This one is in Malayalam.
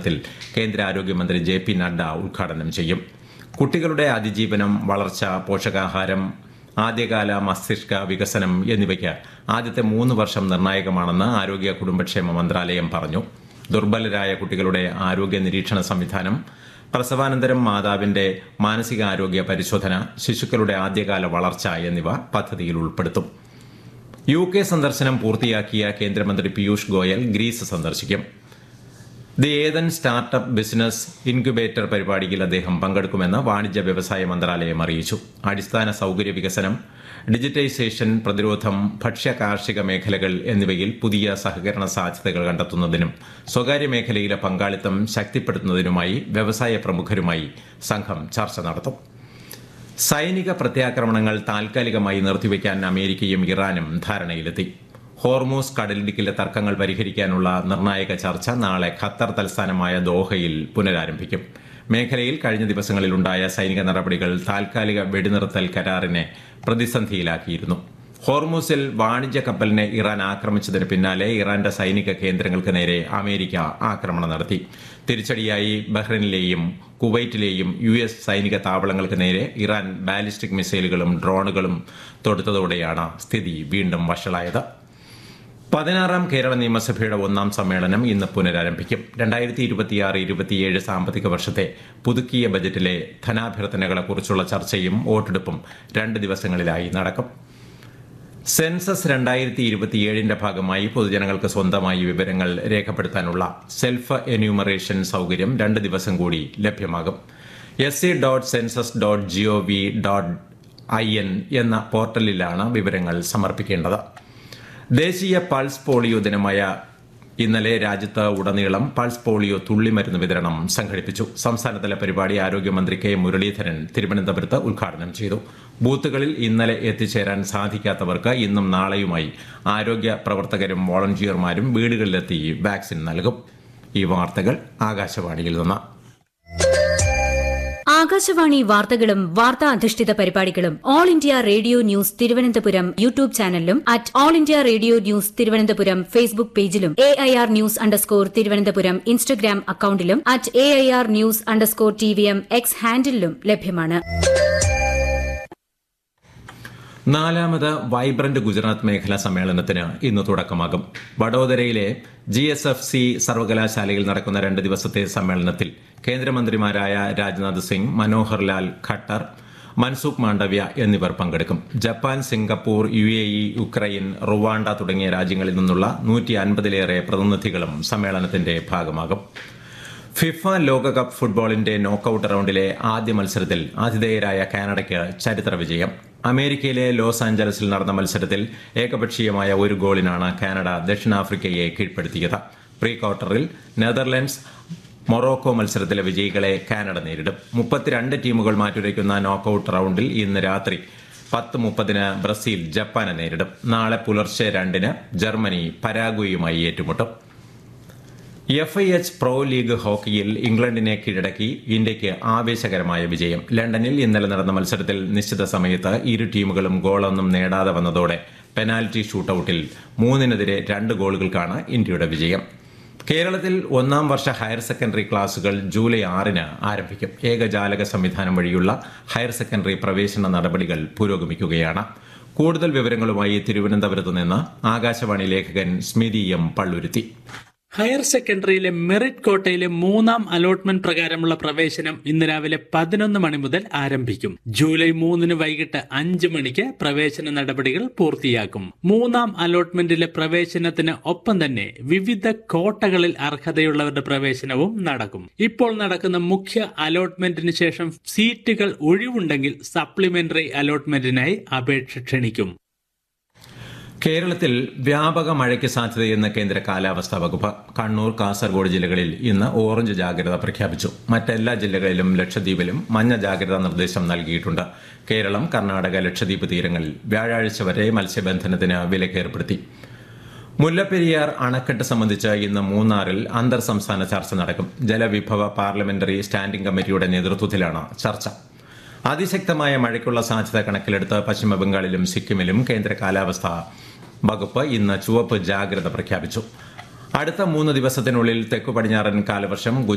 സമ്മേളനത്തിൽ കേന്ദ്ര ആരോഗ്യമന്ത്രി ജെ പി നഡ്ഡ ഉദ്ഘാടനം ചെയ്യും കുട്ടികളുടെ അതിജീവനം വളർച്ച പോഷകാഹാരം ആദ്യകാല മസ്തിഷ്ക വികസനം എന്നിവയ്ക്ക് ആദ്യത്തെ മൂന്ന് വർഷം നിർണായകമാണെന്ന് ആരോഗ്യ കുടുംബക്ഷേമ മന്ത്രാലയം പറഞ്ഞു ദുർബലരായ കുട്ടികളുടെ ആരോഗ്യ നിരീക്ഷണ സംവിധാനം പ്രസവാനന്തരം മാതാവിന്റെ മാനസികാരോഗ്യ പരിശോധന ശിശുക്കളുടെ ആദ്യകാല വളർച്ച എന്നിവ പദ്ധതിയിൽ ഉൾപ്പെടുത്തും യു കെ സന്ദർശനം പൂർത്തിയാക്കിയ കേന്ദ്രമന്ത്രി പീയൂഷ് ഗോയൽ ഗ്രീസ് സന്ദർശിക്കും the Athens startup business incubator പരിപാടിയിൽ അദ്ദേഹം പങ്കെടുക്കുമെന്ന് വാണിജ്യ വ്യവസായ മന്ത്രാലയം അറിയിച്ചു അടിസ്ഥാന സൗകര്യ വികസനം ഡിജിറ്റൈസേഷൻ പ്രതിരോധം ഭക്ഷ്യ കാർഷിക മേഖലകൾ എന്നിവയിൽ പുതിയ സഹകരണ സാധ്യതകൾ കണ്ടെത്തുന്നതിനും സ്വകാര്യ മേഖലയിലെ പങ്കാളിത്തം ശക്തിപ്പെടുത്തുന്നതിനുമായി വ്യവസായ പ്രമുഖരുമായി സംഘം ചർച്ച നടത്തും സൈനിക പ്രത്യാക്രമണങ്ങൾ താൽക്കാലികമായി നിർത്തിവെക്കാൻ അമേരിക്കയും ഇറാനും ധാരണയിലെത്തി ഹോർമൂസ് കടലിടുക്കിലെ തർക്കങ്ങൾ പരിഹരിക്കാനുള്ള നിർണായക ചർച്ച നാളെ ഖത്തർ തലസ്ഥാനമായ ദോഹയിൽ പുനരാരംഭിക്കും മേഖലയിൽ കഴിഞ്ഞ ദിവസങ്ങളിലുണ്ടായ സൈനിക നടപടികൾ താൽക്കാലിക വെടിനിർത്തൽ കരാറിനെ പ്രതിസന്ധിയിലാക്കിയിരുന്നു ഹോർമൂസിൽ വാണിജ്യ കപ്പലിനെ ഇറാൻ ആക്രമിച്ചതിന് പിന്നാലെ ഇറാന്റെ സൈനിക കേന്ദ്രങ്ങൾക്ക് നേരെ അമേരിക്ക ആക്രമണം നടത്തി തിരിച്ചടിയായി ബഹ്റൈനിലെയും കുവൈറ്റിലെയും യു എസ് സൈനിക താവളങ്ങൾക്ക് നേരെ ഇറാൻ ബാലിസ്റ്റിക് മിസൈലുകളും ഡ്രോണുകളും തൊടുത്തതോടെയാണ് സ്ഥിതി വീണ്ടും വഷളായത് പതിനാറാം കേരള നിയമസഭയുടെ ഒന്നാം സമ്മേളനം ഇന്ന് പുനരാരംഭിക്കും രണ്ടായിരത്തി ഇരുപത്തിയാറ് ഇരുപത്തിയേഴ് സാമ്പത്തിക വർഷത്തെ പുതുക്കിയ ബജറ്റിലെ ധനാഭ്യർത്ഥനകളെക്കുറിച്ചുള്ള ചർച്ചയും വോട്ടെടുപ്പും രണ്ട് ദിവസങ്ങളിലായി നടക്കും സെൻസസ് രണ്ടായിരത്തി ഇരുപത്തിയേഴിന്റെ ഭാഗമായി പൊതുജനങ്ങൾക്ക് സ്വന്തമായി വിവരങ്ങൾ രേഖപ്പെടുത്താനുള്ള സെൽഫ് എന്യൂമറേഷൻ സൗകര്യം രണ്ട് ദിവസം കൂടി ലഭ്യമാകും S C dot census dot G O V dot I N എന്ന പോർട്ടലിലാണ് വിവരങ്ങൾ സമർപ്പിക്കേണ്ടത് ദേശീയ പൾസ് പോളിയോ ദിനമായ ഇന്നലെ രാജ്യത്ത് ഉടനീളം പൾസ് പോളിയോ തുള്ളിമരുന്ന് വിതരണം സംഘടിപ്പിച്ചു സംസ്ഥാനതല പരിപാടി ആരോഗ്യമന്ത്രി കെ മുരളീധരൻ തിരുവനന്തപുരത്ത് ഉദ്ഘാടനം ചെയ്തു ബൂത്തുകളിൽ ഇന്നലെ എത്തിച്ചേരാൻ സാധിക്കാത്തവർക്ക് ഇന്നും നാളെയുമായി ആരോഗ്യ പ്രവർത്തകരും വോളണ്ടിയർമാരും വീടുകളിലെത്തി വാക്സിൻ നൽകും ഈ വാർത്തകൾ ആകാശവാണിയിൽ നിന്ന് ആകാശവാണി വാർത്തകളും വാർത്താ അധിഷ്ഠിത പരിപാടികളും All India Radio news Thiruvananthapuram YouTube ചാനലിലും at All India Radio news Thiruvananthapuram Facebook പേജിലും A I R news underscore Thiruvananthapuram Instagram അക്കൌണ്ടിലും at A I R news underscore T V M X ഹാൻഡിലും ലഭ്യമാണ് നാലാമത് വൈബ്രന്റ് ഗുജറാത്ത് മേഖലാ സമ്മേളനത്തിന് ഇന്ന് തുടക്കമാകും വഡോദരയിലെ ജി എസ് എഫ് സി സർവകലാശാലയിൽ നടക്കുന്ന രണ്ട് ദിവസത്തെ സമ്മേളനത്തിൽ കേന്ദ്രമന്ത്രിമാരായ രാജ്നാഥ് സിംഗ് മനോഹർ ലാൽ ഖട്ടർ മൻസുഖ് മാണ്ഡവ്യ എന്നിവർ പങ്കെടുക്കും Japan Singapore U A E Ukraine Rwanda തുടങ്ങിയ രാജ്യങ്ങളിൽ നിന്നുള്ള നൂറ്റി അൻപതിലേറെ പ്രതിനിധികളും സമ്മേളനത്തിന്റെ ഭാഗമാകും ഫിഫ ലോകകപ്പ് ഫുട്ബോളിന്റെ നോക്കൌട്ട് റൌണ്ടിലെ ആദ്യ മത്സരത്തിൽ ആതിഥേയരായ കാനഡയ്ക്ക് ചരിത്ര വിജയം അമേരിക്കയിലെ ലോസ് ആഞ്ചലസിൽ നടന്ന മത്സരത്തിൽ ഏകപക്ഷീയമായ ഒരു ഗോളിനാണ് കാനഡ ദക്ഷിണാഫ്രിക്കയെ കീഴ്പ്പെടുത്തിയത് പ്രീ ക്വാർട്ടറിൽ നെതർലൻഡ്സ് മൊറോക്കോ മത്സരത്തിലെ വിജയികളെ കാനഡ നേരിടും മുപ്പത്തിരണ്ട് ടീമുകൾ മാറ്റുരയ്ക്കുന്ന നോക്കൌട്ട് റൌണ്ടിൽ ഇന്ന് രാത്രി പത്ത് മുപ്പതിന് ബ്രസീൽ ജപ്പാനെ നേരിടും നാളെ പുലർച്ചെ രണ്ടിന് ജർമ്മനി പരാഗ്വയുമായി ഏറ്റുമുട്ടും F I H pro league ഹോക്കിയിൽ ഇംഗ്ലണ്ടിനെ കീഴടക്കി ഇന്ത്യയ്ക്ക് ആവേശകരമായ വിജയം ലണ്ടനിൽ ഇന്നലെ നടന്ന മത്സരത്തിൽ നിശ്ചിത സമയത്ത് ഇരു ടീമുകളും ഗോളൊന്നും നേടാതെ വന്നതോടെ പെനാൽറ്റി ഷൂട്ടൌട്ടിൽ മൂന്നിനെതിരെ രണ്ട് ഗോളുകൾക്കാണ് ഇന്ത്യയുടെ വിജയം കേരളത്തിൽ ഒന്നാം വർഷ ഹയർ സെക്കൻഡറി ക്ലാസുകൾ ജൂലൈ ആറിന് ആരംഭിക്കും ഏകജാലക സംവിധാനം വഴിയുള്ള ഹയർ സെക്കൻഡറി പ്രവേശന നടപടികൾ പുരോഗമിക്കുകയാണ് കൂടുതൽ വിവരങ്ങളുമായി തിരുവനന്തപുരത്ത് നിന്ന് ആകാശവാണി ലേഖകൻ സ്മിതി എം പള്ളുരുത്തി ഹയർ സെക്കൻഡറിയിലെ മെറിറ്റ് കോട്ടയിലെ മൂന്നാം അലോട്ട്മെന്റ് പ്രകാരമുള്ള പ്രവേശനം ഇന്ന് രാവിലെ പതിനൊന്ന് മണി മുതൽ ആരംഭിക്കും ജൂലൈ മൂന്നിന് വൈകിട്ട് അഞ്ച് മണിക്ക് പ്രവേശന നടപടികൾ പൂർത്തിയാക്കും മൂന്നാം അലോട്ട്മെന്റിലെ പ്രവേശനത്തിന് ഒപ്പം തന്നെ വിവിധ കോട്ടകളിൽ അർഹതയുള്ളവരുടെ പ്രവേശനവും നടക്കും ഇപ്പോൾ നടക്കുന്ന മുഖ്യ അലോട്ട്മെന്റിന് ശേഷം സീറ്റുകൾ ഒഴിവുണ്ടെങ്കിൽ സപ്ലിമെന്ററി അലോട്ട്മെന്റിനായി അപേക്ഷ ക്ഷണിക്കും കേരളത്തിൽ വ്യാപക മഴയ്ക്ക് സാധ്യതയെന്ന് കേന്ദ്ര കാലാവസ്ഥാ വകുപ്പ് കണ്ണൂർ കാസർഗോഡ് ജില്ലകളിൽ ഇന്ന് ഓറഞ്ച് ജാഗ്രത പ്രഖ്യാപിച്ചു മറ്റെല്ലാ ജില്ലകളിലും ലക്ഷദ്വീപിലും മഞ്ഞ ജാഗ്രതാ നിർദ്ദേശം നൽകിയിട്ടുണ്ട് കേരളം കർണാടക ലക്ഷദ്വീപ് തീരങ്ങളിൽ വ്യാഴാഴ്ച വരെ മത്സ്യബന്ധനത്തിന് വിലക്കേർപ്പെടുത്തി മുല്ലപ്പെരിയാർ അണക്കെട്ട് സംബന്ധിച്ച് ഇന്ന് മൂന്നാറിൽ അന്തർ സംസ്ഥാന ചർച്ച നടക്കും ജലവിഭവ പാർലമെന്ററി സ്റ്റാൻഡിംഗ് കമ്മിറ്റിയുടെ നേതൃത്വത്തിലാണ് ചർച്ച അതിശക്തമായ മഴയ്ക്കുള്ള സാധ്യത കണക്കിലെടുത്ത് പശ്ചിമബംഗാളിലും സിക്കിമിലും കേന്ദ്ര കാലാവസ്ഥാ വകുപ്പ് ഇന്ന് ചുവപ്പ് ജാഗ്രത പ്രഖ്യാപിച്ചു അടുത്ത മൂന്ന് ദിവസത്തിനുള്ളിൽ തെക്കു പടിഞ്ഞാറൻ കാലവർഷം